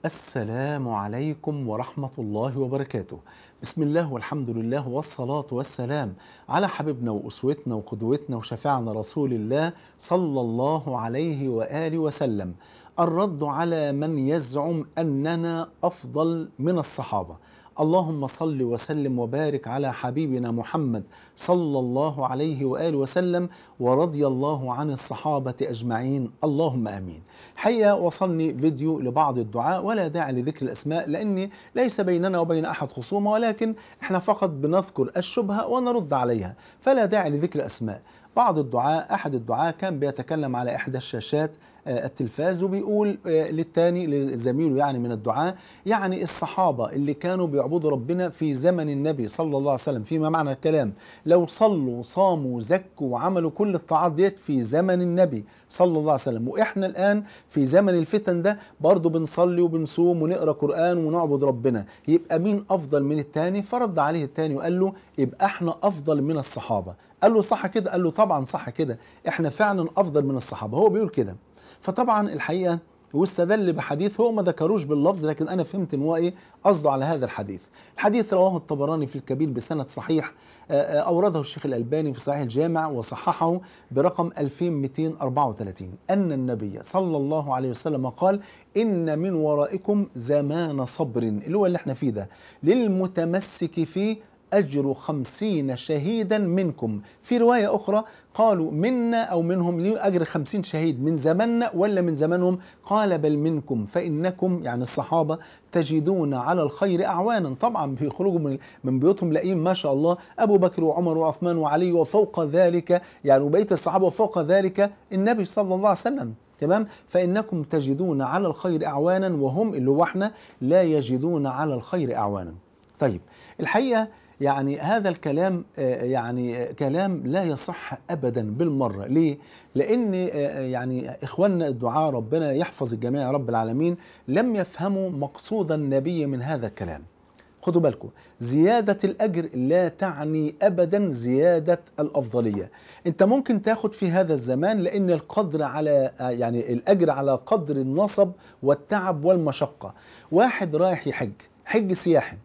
السلام عليكم ورحمة الله وبركاته بسم الله والحمد لله والصلاة والسلام على حبيبنا وأسوتنا وقدوتنا وشفاعنا رسول الله صلى الله عليه وآله وسلم الرد على من يزعم أننا أفضل من الصحابة اللهم صل وسلم وبارك على حبيبنا محمد صلى الله عليه وآله وسلم ورضي الله عن الصحابة أجمعين اللهم آمين حقيقة وصلني فيديو لبعض الدعاء ولا داعي لذكر الأسماء لأن ليس بيننا وبين أحد خصومة ولكن احنا فقط بنذكر الشبهة ونرد عليها فلا داعي لذكر أسماء بعض الدعاء أحد الدعاء كان بيتكلم على إحدى الشاشات التلفاز وبيقول للتاني لزميله يعني من الدعاء يعني الصحابة اللي كانوا بيعبدوا ربنا في زمن النبي صلى الله عليه وسلم فيما معنى الكلام لو صلوا صاموا زكوا وعملوا كل الطاعات ديت في زمن النبي صلى الله عليه وسلم واحنا الان في زمن الفتن ده برضه بنصلي وبنصوم ونقرا قران ونعبد ربنا يبقى مين افضل من التاني فرد عليه التاني وقال له يبقى احنا افضل من الصحابه قال له صح كده قال له طبعا صح كده احنا فعلا افضل من الصحابه هو بيقول كده فطبعا الحقيقه واستدل بحديث هو ما ذكروش باللفظ لكن انا فهمت ان هو ايه قصده على هذا الحديث الحديث رواه الطبراني في الكبير بسند صحيح اورده الشيخ الالباني في صحيح الجامع وصححه برقم 2234 ان النبي صلى الله عليه وسلم قال ان من ورائكم زمان صبر اللي هو اللي احنا فيه ده للمتمسك فيه أجر خمسين شهيدا منكم في رواية أخرى قالوا منا أو منهم ليه أجر خمسين شهيد من زمننا ولا من زمنهم قال بل منكم فإنكم يعني الصحابة تجدون على الخير أعوانا طبعا في خروج من, من بيوتهم لاقيين ما شاء الله أبو بكر وعمر وعثمان وعلي وفوق ذلك يعني وبقية الصحابة وفوق ذلك النبي صلى الله عليه وسلم تمام فإنكم تجدون على الخير أعوانا وهم اللي هو احنا لا يجدون على الخير أعوانا طيب الحقيقة يعني هذا الكلام يعني كلام لا يصح ابدا بالمره ليه لان يعني اخواننا الدعاء ربنا يحفظ الجميع يا رب العالمين لم يفهموا مقصود النبي من هذا الكلام خدوا بالكم زيادة الأجر لا تعني أبدا زيادة الأفضلية أنت ممكن تاخد في هذا الزمان لأن القدر على يعني الأجر على قدر النصب والتعب والمشقة واحد رايح يحج حج سياحي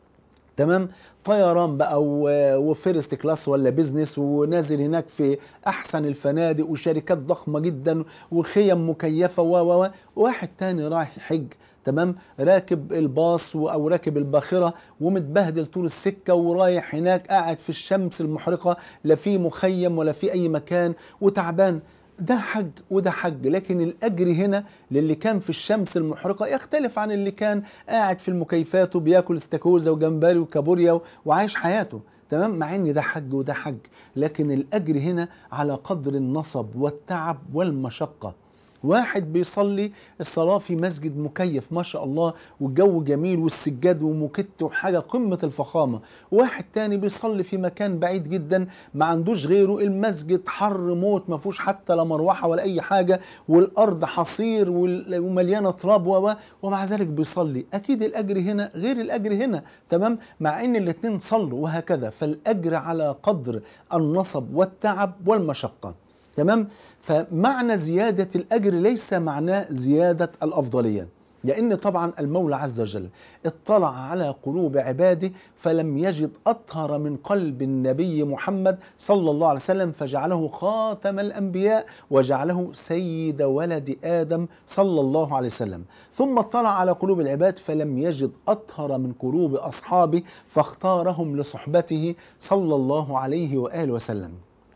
تمام طيران بقى وفيرست كلاس ولا بيزنس ونازل هناك في احسن الفنادق وشركات ضخمه جدا وخيم مكيفه و و واحد تاني رايح يحج تمام راكب الباص او راكب الباخره ومتبهدل طول السكه ورايح هناك قاعد في الشمس المحرقه لا في مخيم ولا في اي مكان وتعبان ده حج وده حج لكن الأجر هنا للي كان في الشمس المحرقة يختلف عن اللي كان قاعد في المكيفات وبياكل استاكوزا وجمبري وكابوريا وعايش حياته تمام مع ان ده حج وده حج لكن الأجر هنا على قدر النصب والتعب والمشقة واحد بيصلي الصلاة في مسجد مكيف ما شاء الله والجو جميل والسجاد ومكت وحاجة قمة الفخامة واحد تاني بيصلي في مكان بعيد جدا ما عندوش غيره المسجد حر موت ما فيهوش حتى لا مروحة ولا أي حاجة والأرض حصير ومليانة تراب ومع ذلك بيصلي أكيد الأجر هنا غير الأجر هنا تمام مع إن الاتنين صلوا وهكذا فالأجر على قدر النصب والتعب والمشقة تمام فمعنى زيادة الأجر ليس معناه زيادة الأفضلية لأن طبعا المولى عز وجل اطلع على قلوب عباده فلم يجد أطهر من قلب النبي محمد صلى الله عليه وسلم فجعله خاتم الأنبياء وجعله سيد ولد آدم صلى الله عليه وسلم ثم اطلع على قلوب العباد فلم يجد أطهر من قلوب أصحابه فاختارهم لصحبته صلى الله عليه وآله وسلم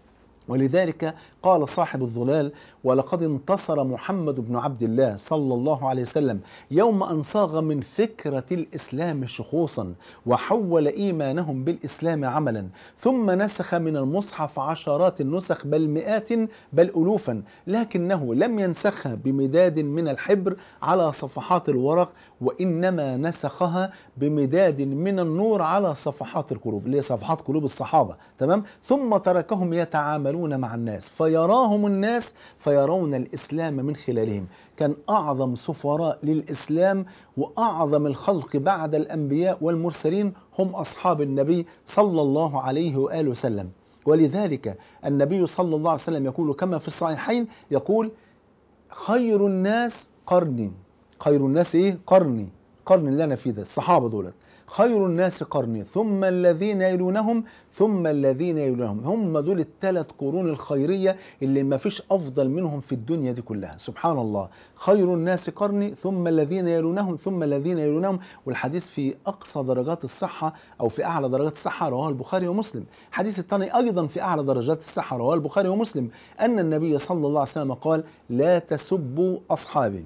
ولذلك قال صاحب الظلال ولقد انتصر محمد بن عبد الله صلى الله عليه وسلم يوم أن صاغ من فكرة الإسلام شخوصا وحول إيمانهم بالإسلام عملا ثم نسخ من المصحف عشرات النسخ بل مئات بل ألوفا لكنه لم ينسخها بمداد من الحبر على صفحات الورق وإنما نسخها بمداد من النور على صفحات القلوب اللي هي صفحات قلوب الصحابة تمام ثم تركهم يتعاملون مع الناس فيراهم الناس فيرون الإسلام من خلالهم كان أعظم سفراء للإسلام وأعظم الخلق بعد الأنبياء والمرسلين هم أصحاب النبي صلى الله عليه وآله وسلم ولذلك النبي صلى الله عليه وسلم يقول كما في الصحيحين يقول خير الناس قرني خير الناس ايه قرني قرن اللي انا فيه ده الصحابه دولت خير الناس قرني ثم الذين يلونهم ثم الذين يلونهم هم دول الثلاث قرون الخيرية اللي ما فيش أفضل منهم في الدنيا دي كلها سبحان الله خير الناس قرني ثم الذين يلونهم ثم الذين يلونهم والحديث في أقصى درجات الصحة أو في أعلى درجات الصحة رواه البخاري ومسلم الحديث الثاني أيضا في أعلى درجات الصحة رواه البخاري ومسلم أن النبي صلى الله عليه وسلم قال لا تسبوا أصحابي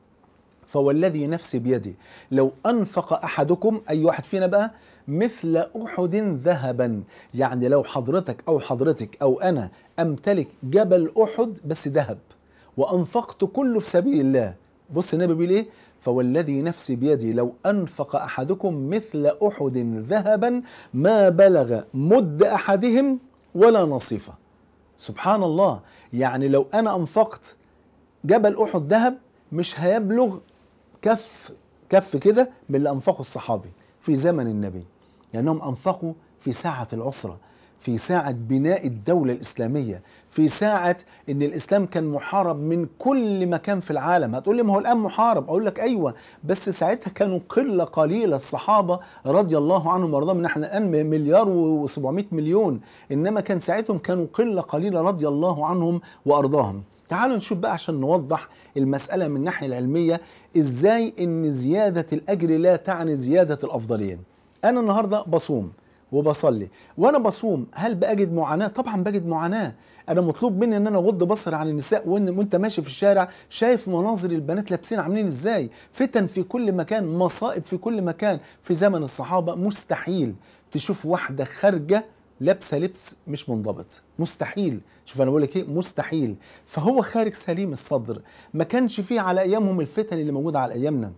فوالذي نفسي بيدي لو أنفق أحدكم أي واحد فينا بقى مثل أحد ذهبا يعني لو حضرتك أو حضرتك أو أنا أمتلك جبل أحد بس ذهب وأنفقت كله في سبيل الله بص النبي بيقول إيه فوالذي نفسي بيدي لو أنفق أحدكم مثل أحد ذهبا ما بلغ مد أحدهم ولا نصيفه سبحان الله يعني لو أنا أنفقت جبل أحد ذهب مش هيبلغ كف كف كده من اللي أنفقه الصحابي في زمن النبي لأنهم يعني أنفقوا في ساعة العسرة في ساعة بناء الدولة الإسلامية في ساعة ان الاسلام كان محارب من كل مكان في العالم هتقول لي ما هو الان محارب اقول لك ايوه بس ساعتها كانوا قله قليله الصحابه رضي الله عنهم وارضاهم احنا الان مليار و700 مليون انما كان ساعتهم كانوا قله قليله رضي الله عنهم وارضاهم تعالوا نشوف بقى عشان نوضح المسألة من الناحية العلمية ازاي ان زيادة الاجر لا تعني زيادة الافضلية انا النهاردة بصوم وبصلي وانا بصوم هل بجد معاناة طبعا بجد معاناة انا مطلوب مني ان انا اغض بصري عن النساء وان وانت ماشي في الشارع شايف مناظر البنات لابسين عاملين ازاي فتن في كل مكان مصائب في كل مكان في زمن الصحابة مستحيل تشوف واحدة خارجة لابسه لبس مش منضبط مستحيل شوف انا بقول لك ايه مستحيل فهو خارج سليم الصدر ما كانش فيه على ايامهم الفتن اللي موجوده على ايامنا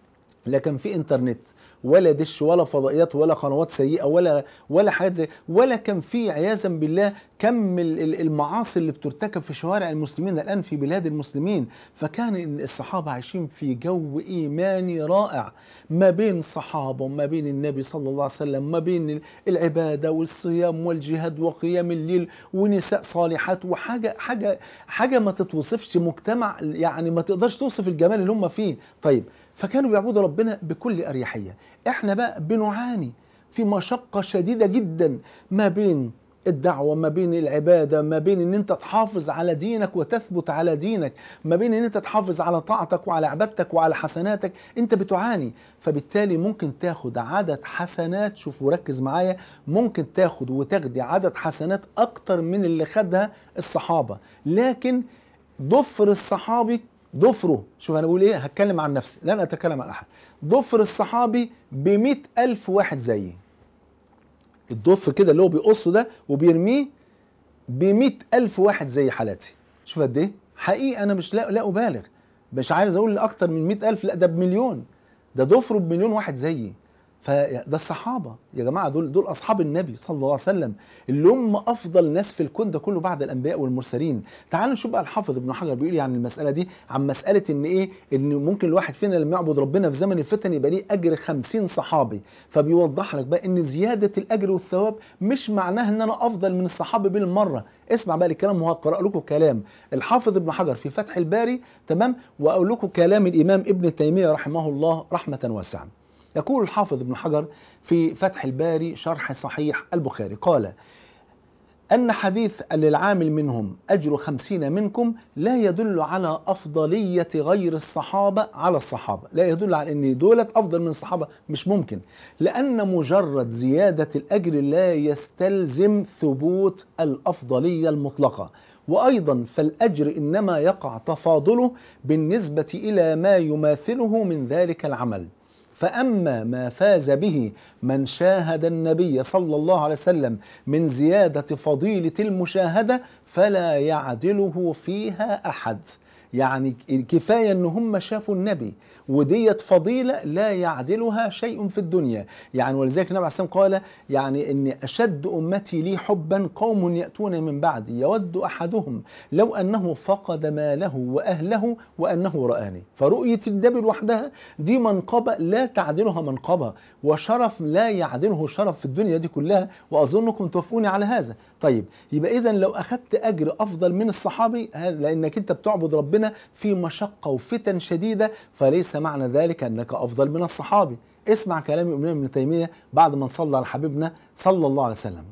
لا كان في انترنت ولا دش ولا فضائيات ولا قنوات سيئه ولا ولا حاجات زي ولا كان في عياذا بالله كم المعاصي اللي بترتكب في شوارع المسلمين الان في بلاد المسلمين فكان الصحابه عايشين في جو ايماني رائع ما بين الصحابه وما بين النبي صلى الله عليه وسلم ما بين العباده والصيام والجهاد وقيام الليل ونساء صالحات وحاجه حاجه حاجه ما تتوصفش مجتمع يعني ما تقدرش توصف الجمال اللي هم فيه طيب فكانوا بيعبدوا ربنا بكل أريحية احنا بقى بنعاني في مشقة شديدة جدا ما بين الدعوة ما بين العبادة ما بين ان انت تحافظ على دينك وتثبت على دينك ما بين ان انت تحافظ على طاعتك وعلى عبادتك وعلى حسناتك انت بتعاني فبالتالي ممكن تاخد عدد حسنات شوف وركز معايا ممكن تاخد وتاخدي عدد حسنات اكتر من اللي خدها الصحابة لكن ضفر الصحابي ضفره شوف انا بقول ايه هتكلم عن نفسي لن اتكلم عن احد ضفر الصحابي ب ألف واحد زيي الضفر كده اللي هو بيقصه ده وبيرميه ب ألف واحد زي حالاتي شوف قد ايه حقيقي انا مش لا, لا ابالغ مش عايز اقول اكتر من 100 ألف لا ده بمليون ده ضفره بمليون واحد زيي فده الصحابه يا جماعه دول دول اصحاب النبي صلى الله عليه وسلم اللي هم افضل ناس في الكون ده كله بعد الانبياء والمرسلين تعالوا نشوف بقى الحافظ ابن حجر بيقول يعني المساله دي عن مساله ان ايه ان ممكن الواحد فينا لما يعبد ربنا في زمن الفتن يبقى ليه اجر 50 صحابي فبيوضح لك بقى ان زياده الاجر والثواب مش معناها ان انا افضل من الصحابه بالمره اسمع بقى الكلام وهقرا لكم كلام الحافظ ابن حجر في فتح الباري تمام واقول لكم كلام الامام ابن تيميه رحمه الله رحمه واسعه يقول الحافظ ابن حجر في فتح الباري شرح صحيح البخاري قال أن حديث للعامل منهم أجر خمسين منكم لا يدل على أفضلية غير الصحابة على الصحابة لا يدل على أن دولة أفضل من الصحابة مش ممكن لأن مجرد زيادة الأجر لا يستلزم ثبوت الأفضلية المطلقة وأيضا فالأجر إنما يقع تفاضله بالنسبة إلى ما يماثله من ذلك العمل فأما ما فاز به من شاهد النبي صلى الله عليه وسلم من زيادة فضيلة المشاهدة فلا يعدله فيها أحد يعني كفاية ان هم شافوا النبي وديت فضيلة لا يعدلها شيء في الدنيا يعني ولذلك النبي عليه الصلاة قال يعني ان اشد امتي لي حبا قوم يأتون من بعدي يود احدهم لو انه فقد ماله واهله وانه رآني فرؤية النبي لوحدها دي منقبة لا تعدلها منقبة وشرف لا يعدله شرف في الدنيا دي كلها واظنكم توافقوني على هذا طيب يبقى اذا لو اخذت اجر افضل من الصحابي لانك انت بتعبد ربنا ربنا في مشقة وفتن شديدة فليس معنى ذلك أنك أفضل من الصحابي اسمع كلام الإمام ابن تيمية بعد ما نصلى على حبيبنا صلى الله عليه وسلم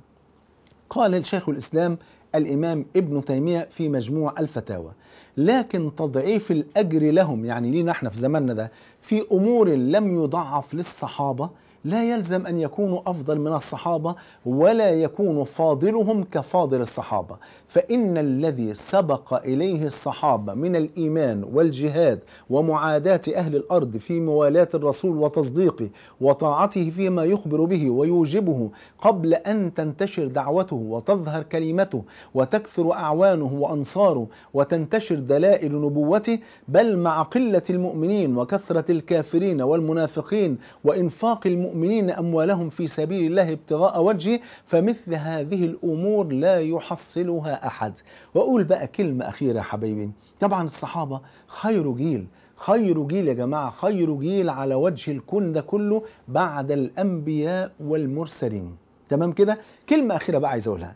قال الشيخ الإسلام الإمام ابن تيمية في مجموع الفتاوى لكن تضعيف الأجر لهم يعني لينا احنا في زماننا ده في أمور لم يضعف للصحابة لا يلزم أن يكونوا أفضل من الصحابة ولا يكون فاضلهم كفاضل الصحابة فإن الذي سبق إليه الصحابة من الإيمان والجهاد ومعاداة أهل الأرض في موالاة الرسول وتصديقه وطاعته فيما يخبر به ويوجبه قبل أن تنتشر دعوته وتظهر كلمته وتكثر أعوانه وأنصاره وتنتشر دلائل نبوته بل مع قلة المؤمنين وكثرة الكافرين والمنافقين وإنفاق المؤمنين أموالهم في سبيل الله ابتغاء وجهه فمثل هذه الأمور لا يحصلها أحد وأقول بقى كلمة أخيرة يا حبايبي طبعا الصحابة خير جيل خير جيل يا جماعة خير جيل على وجه الكون ده كله بعد الأنبياء والمرسلين تمام كده كلمة أخيرة بقى عايز أقولها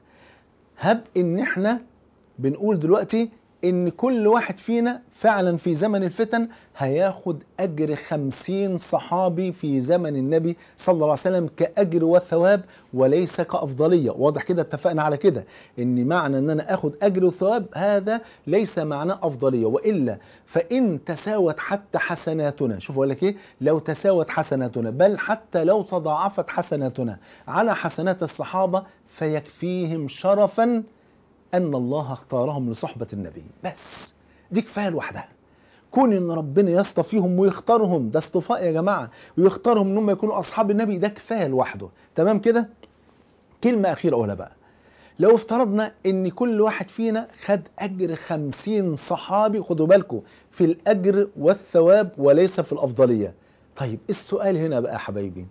هب إن إحنا بنقول دلوقتي ان كل واحد فينا فعلا في زمن الفتن هياخد اجر خمسين صحابي في زمن النبي صلى الله عليه وسلم كاجر وثواب وليس كافضليه واضح كده اتفقنا على كده ان معنى ان انا اخد اجر وثواب هذا ليس معناه افضليه والا فان تساوت حتى حسناتنا شوفوا اقول لك ايه لو تساوت حسناتنا بل حتى لو تضاعفت حسناتنا على حسنات الصحابه فيكفيهم شرفا أن الله اختارهم لصحبة النبي بس دي كفاية لوحدها كون ان ربنا يصطفيهم ويختارهم ده اصطفاء يا جماعة ويختارهم ان هم يكونوا اصحاب النبي ده كفاية لوحده تمام كده كلمة اخيرة اقولها بقى لو افترضنا ان كل واحد فينا خد اجر خمسين صحابي خدوا بالكم في الاجر والثواب وليس في الافضلية طيب السؤال هنا بقى يا حبايبي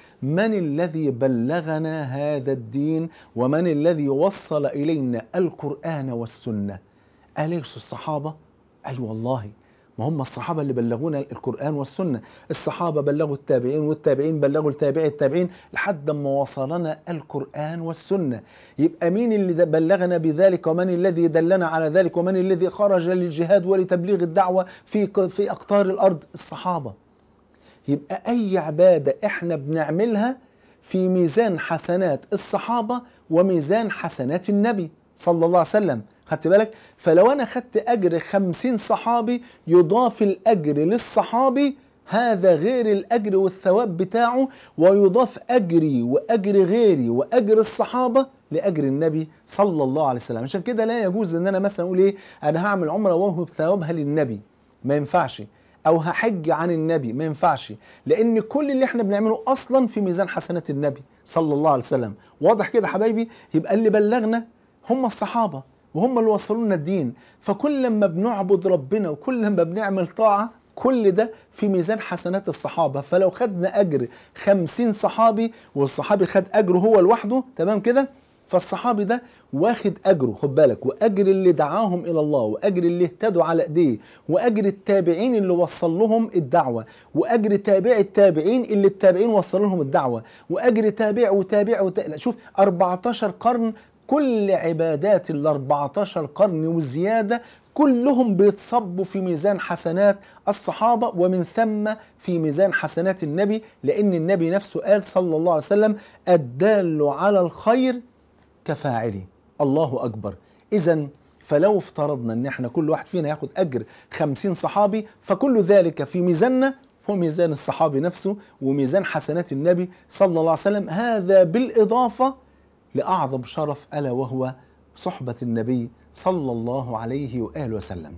من الذي بلغنا هذا الدين ومن الذي وصل إلينا القرآن والسنة أليس الصحابة؟ أي أيوة والله ما هم الصحابة اللي بلغونا القرآن والسنة الصحابة بلغوا التابعين والتابعين بلغوا التابعي التابعين لحد ما وصلنا القرآن والسنة يبقى مين اللي بلغنا بذلك ومن الذي دلنا على ذلك ومن الذي خرج للجهاد ولتبليغ الدعوة في في أقطار الأرض الصحابة يبقى أي عبادة إحنا بنعملها في ميزان حسنات الصحابة وميزان حسنات النبي صلى الله عليه وسلم خدت بالك فلو أنا خدت أجر خمسين صحابي يضاف الأجر للصحابي هذا غير الأجر والثواب بتاعه ويضاف أجري وأجر غيري وأجر الصحابة لأجر النبي صلى الله عليه وسلم عشان كده لا يجوز أن أنا مثلا أقول إيه أنا هعمل عمرة وأوهب ثوابها للنبي ما ينفعش او هحج عن النبي ما ينفعش لان كل اللي احنا بنعمله اصلا في ميزان حسنات النبي صلى الله عليه وسلم واضح كده حبايبي يبقى اللي بلغنا هم الصحابه وهم اللي وصلوا لنا الدين فكل لما بنعبد ربنا وكل لما بنعمل طاعه كل ده في ميزان حسنات الصحابة فلو خدنا أجر خمسين صحابي والصحابي خد أجره هو لوحده تمام كده فالصحابي ده واخد اجره خد بالك واجر اللي دعاهم الى الله واجر اللي اهتدوا على ايديه واجر التابعين اللي وصل لهم الدعوه واجر تابع التابعين اللي التابعين وصلوا لهم الدعوه واجر تابع وتابع وتابع شوف 14 قرن كل عبادات ال 14 قرن وزياده كلهم بيتصبوا في ميزان حسنات الصحابة ومن ثم في ميزان حسنات النبي لأن النبي نفسه قال صلى الله عليه وسلم الدال على الخير كفاعله الله أكبر إذا فلو افترضنا ان احنا كل واحد فينا ياخد اجر خمسين صحابي فكل ذلك في ميزاننا هو ميزان الصحابي نفسه وميزان حسنات النبي صلى الله عليه وسلم هذا بالإضافة لأعظم شرف ألا وهو صحبة النبي صلى الله عليه وآله وسلم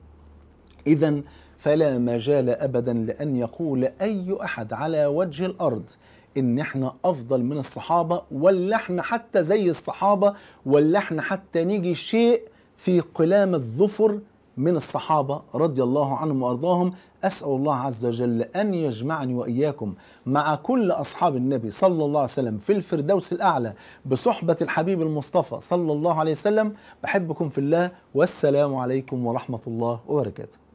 إذا فلا مجال أبدا لأن يقول أي أحد على وجه الأرض ان احنا افضل من الصحابة ولا احنا حتى زي الصحابة ولا احنا حتى نيجي شيء في قلام الظفر من الصحابة رضي الله عنهم وأرضاهم أسأل الله عز وجل أن يجمعني وإياكم مع كل أصحاب النبي صلى الله عليه وسلم في الفردوس الأعلى بصحبة الحبيب المصطفى صلى الله عليه وسلم بحبكم في الله والسلام عليكم ورحمة الله وبركاته